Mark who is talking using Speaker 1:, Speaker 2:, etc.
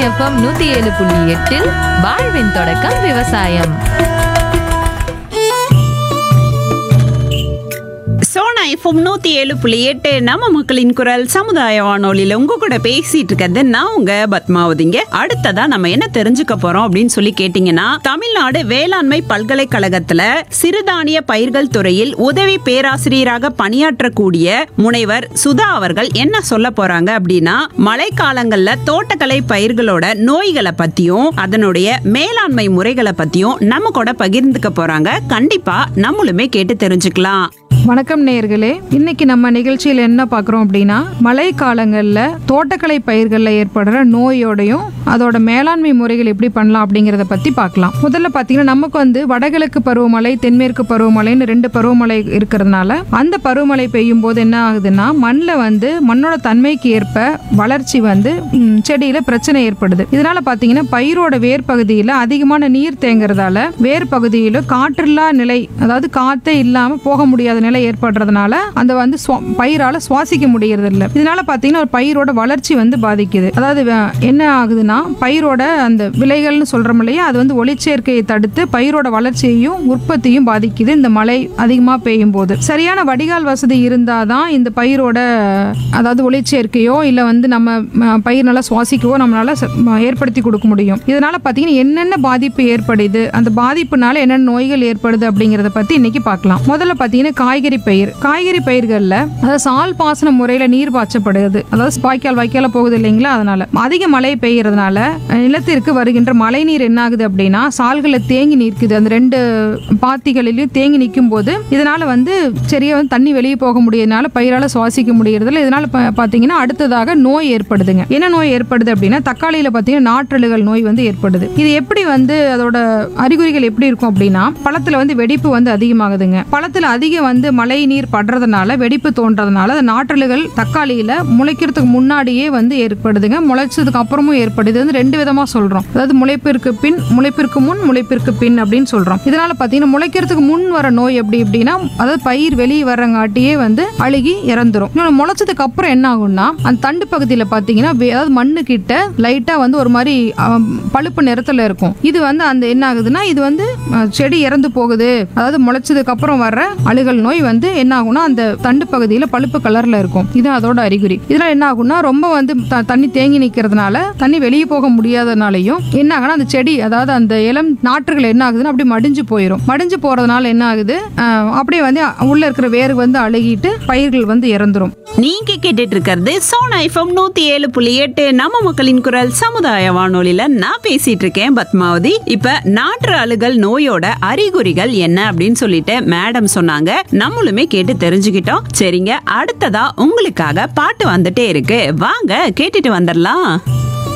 Speaker 1: FM நூத்தி ஏழு புள்ளி எட்டில் வாழ்வின் தொடக்கம் விவசாயம்
Speaker 2: சோனா எஃப்எம் நூத்தி ஏழு புள்ளி எட்டு நம்ம மக்களின் குரல் சமுதாய வானொலியில உங்க கூட பேசிட்டு இருக்கிறது நான் உங்க பத்மாவதிங்க அடுத்ததா நம்ம என்ன தெரிஞ்சுக்க போறோம் அப்படின்னு சொல்லி கேட்டீங்கன்னா தமிழ்நாடு வேளாண்மை பல்கலைக்கழகத்துல சிறுதானிய பயிர்கள் துறையில் உதவி பேராசிரியராக பணியாற்றக்கூடிய முனைவர் சுதா அவர்கள் என்ன சொல்ல போறாங்க அப்படின்னா மழைக்காலங்கள்ல தோட்டக்கலை பயிர்களோட நோய்களை பத்தியும் அதனுடைய மேலாண்மை முறைகளை பத்தியும் நம்ம கூட பகிர்ந்துக்க போறாங்க கண்டிப்பா நம்மளுமே கேட்டு தெரிஞ்சுக்கலாம்
Speaker 3: வணக்கம் நேயர்களே இன்னைக்கு நம்ம நிகழ்ச்சியில் என்ன பார்க்குறோம் அப்படின்னா மழை காலங்களில் தோட்டக்கலை பயிர்களில் ஏற்படுற நோயோடையும் அதோட மேலாண்மை முறைகள் எப்படி பண்ணலாம் அப்படிங்கிறத பற்றி பார்க்கலாம் முதல்ல பார்த்தீங்கன்னா நமக்கு வந்து வடகிழக்கு பருவமழை தென்மேற்கு பருவமழைன்னு ரெண்டு பருவமழை இருக்கிறதுனால அந்த பருவமழை பெய்யும் போது என்ன ஆகுதுன்னா மண்ணில் வந்து மண்ணோட தன்மைக்கு ஏற்ப வளர்ச்சி வந்து ம், செடியில பிரச்சனை ஏற்படுது இதனால பார்த்தீங்கன்னா பயிரோட வேர் பகுதியில் அதிகமான நீர் தேங்குறதால வேர் பகுதியில் காற்றில்லா நிலை அதாவது காத்தே இல்லாம போக முடியாத நிலை ஏற்படுறதுனால அந்த வந்து சுவா- பயிரால சுவாசிக்க முடியறது இல்ல இதனால பாத்தீங்கன்னா ஒரு பயிரோட வளர்ச்சி வந்து பாதிக்குது அதாவது வ- என்ன ஆகுதுன்னா பயிரோட அந்த விலைகள்னு சொல்றோம் இல்லையா அது வந்து ஒளிச்சேர்க்கையை தடுத்து பயிரோட வளர்ச்சியையும் உற்பத்தியும் பாதிக்குது இந்த மழை அதிகமா பெய்யும் போது சரியான வடிகால் வசதி இருந்தாதான் இந்த பயிரோட அதாவது ஒளிச்சேர்க்கையோ இல்ல வந்து நம்ம ம, பயிர் நல்லா சுவாசிக்கவோ நம்மளால ச- ம, ஏற்படுத்தி கொடுக்க முடியும் இதனால பாத்தீங்கன்னா என்னென்ன பாதிப்பு ஏற்படுது அந்த பாதிப்புனால என்னென்ன நோய்கள் ஏற்படுது அப்படிங்கறத பத்தி இன்னைக்கு பார்க்கலாம் முதல்ல பாத்தீங்கன்னா காய்கறி பயிர் காய்கறி பயிர்கள்ல அதாவது சால் பாசன முறையில நீர் பாய்ச்சப்படுது அதாவது வாய்க்கால் வாய்க்கால போகுது இல்லைங்களா அதனால அதிக மழை பெய்யறதுனால அஹ், நிலத்திற்கு வருகின்ற மழை நீர் என்ன ஆகுது அப்படின்னா சால்களை தேங்கி நிற்குது அந்த ரெண்டு பாத்திகளிலும் தேங்கி நிற்கும் போது இதனால வந்து சரியா வந்து தண்ணி வெளியே போக முடியறதுனால பயிரால சுவாசிக்க முடியறதில்ல இதனால பா- பாத்தீங்கன்னா அடுத்ததாக நோய் ஏற்படுதுங்க என்ன நோய் ஏற்படுது அப்படின்னா தக்காளியில பாத்தீங்கன்னா நாற்றழுகல் நோய் வந்து ஏற்படுது இது எப்படி வந்து அதோட அறிகுறிகள் எப்படி இருக்கும் அப்படின்னா பழத்துல வந்து வெடிப்பு வந்து அதிகமாகுதுங்க பழத்துல அதிக வந்து மழை நீர் படுறதுனால வெடிப்பு தோன்றதுனால அந்த நாற்றழுகல் தக்காளியில முளைக்கிறதுக்கு முன்னாடியே வந்து ஏற்படுதுங்க முளைச்சதுக்கு அப்புறமும் ஏற்படுது இது வந்து ரெண்டு விதமா சொல்றோம் அதாவது முளைப்பிற்கு பின் முளைப்பிற்கு முன் முளைப்பிற்கு பின் அப்படின்னு சொல்றோம் இதனால பாத்தீங்கன்னா முளைக்கிறதுக்கு முன் வர நோய் எப்படி அப்படின்னா அதாவது பயிர் வெளியே வர்றங்காட்டியே வந்து அழுகி இறந்துரும் இன்னொன்று முளைச்சதுக்கு அப்புறம் என்ன ஆகும்னா அந்த தண்டு பகுதியில் பார்த்தீங்கன்னா வே- அதாவது மண்ணு கிட்ட லைட்டா வந்து ஒரு மாதிரி ஆம், பழுப்பு நிறத்துல இருக்கும் இது வந்து அந்த என்ன ஆகுதுன்னா இது வந்து அஹ், செடி இறந்து போகுது அதாவது முளைச்சதுக்கு அப்புறம் வர்ற அழுகல் நோய் வந்து என்ன ஆகும்னா அந்த தண்டு பகுதியில் பழுப்பு கலர்ல இருக்கும் இது அதோட அறிகுறி இதனால என்ன ஆகும்னா ரொம்ப வந்து த- தண்ணி தேங்கி நிற்கிறதுனால தண்ணி வெளியே போக முடியாதனாலையும் என்ன ஆகும்னா அந்த செடி அதாவது அந்த இளம் நாற்றுகள் என்ன ஆகுதுன்னா அப்படி மடிஞ்சு போயிடும் மடிஞ்சு போறதுனால என்ன ஆகுது அஹ், அப்படியே வந்து உள்ள இருக்கிற வேர் வந்து அழுகிட்டு பயிர்கள் வந்து இறந்துரும்
Speaker 2: நீங்க கேட்டுட்டு இருக்கிறது சோனா எஃப்எம் நூத்தி ஏழு புள்ளி எட்டு நம்ம மக்களின் குரல் சமுதாய வானொலியில நான் பேசிட்டு இருக்கேன் பத்மாவதி இப்ப நாற்று அழுகல் நோயோட அறிகுறிகள் என்ன அப்படின்னு சொல்லிட்டு மேடம் சொன்னாங்க நம்மளுமே கேட்டு தெரிஞ்சுக்கிட்டோம் சரிங்க அடுத்ததா உங்களுக்காக பாட்டு வந்துட்டே இருக்கு வாங்க கேட்டுட்டு வந்துடலாம்